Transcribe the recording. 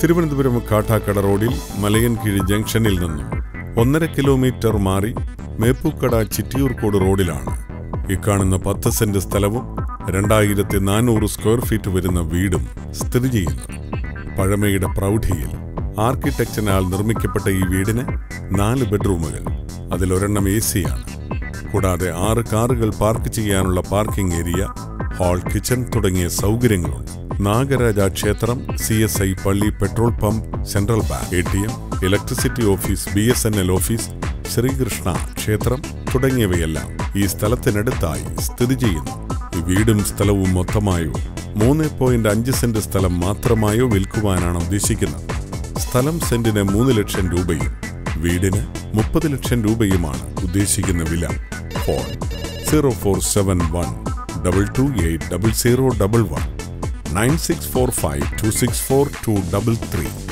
തിരുവനന്തപുരം കാട്ടാക്കട റോഡിൽ മലയൻകീഴ് ജംഗ്ഷനിൽ നിന്നും ഒന്നര കിലോമീറ്റർ മാറി മേപ്പൂക്കട ചിറ്റിയൂർക്കോട് റോഡിലാണ് ഇക്കാണുന്ന പത്ത് സെന്റ് സ്ഥലവും രണ്ടായിരത്തി നാനൂറ് സ്ക്വയർ ഫീറ്റ് വരുന്ന വീടും സ്ഥിതി ചെയ്യുന്നത് പഴമയുടെ പ്രൗഢിയിൽ ആർക്കിടെക്ചറിനാൽ നിർമ്മിക്കപ്പെട്ട ഈ വീടിന് നാല് ബെഡ്റൂമുകൾ അതിലൊരെണ്ണം എ സിയാണ് കൂടാതെ ആറ് കാറുകൾ പാർക്ക് ചെയ്യാനുള്ള പാർക്കിംഗ് ഏരിയ ഹാൾ കിച്ചൺ തുടങ്ങിയ സൗകര്യങ്ങളുണ്ട് നാഗരാജ ക്ഷേത്രം സി എസ് ഐ പള്ളി petrol pump central bank A T M electricity office B S N L office Sreekrishna ക്ഷേത്രം തുടങ്ങിയവയെല്ലാം ഈ സ്ഥലത്തിനടുത്തായി സ്ഥിതി ചെയ്യുന്നു ഈ വീടും സ്ഥലവും മൊത്തമായോ മൂന്ന് പോയിന്റ് അഞ്ച് സെന്റ് സ്ഥലം മാത്രമായോ വിൽക്കുവാനാണ് ഉദ്ദേശിക്കുന്നത് സ്ഥലം സെന്റിന് മൂന്ന് ലക്ഷം രൂപയും വീടിന് മുപ്പത് ലക്ഷം രൂപയുമാണ് ഉദ്ദേശിക്കുന്ന വില phone zero four seven one double two eight double zero double one nine six four five two six four two double three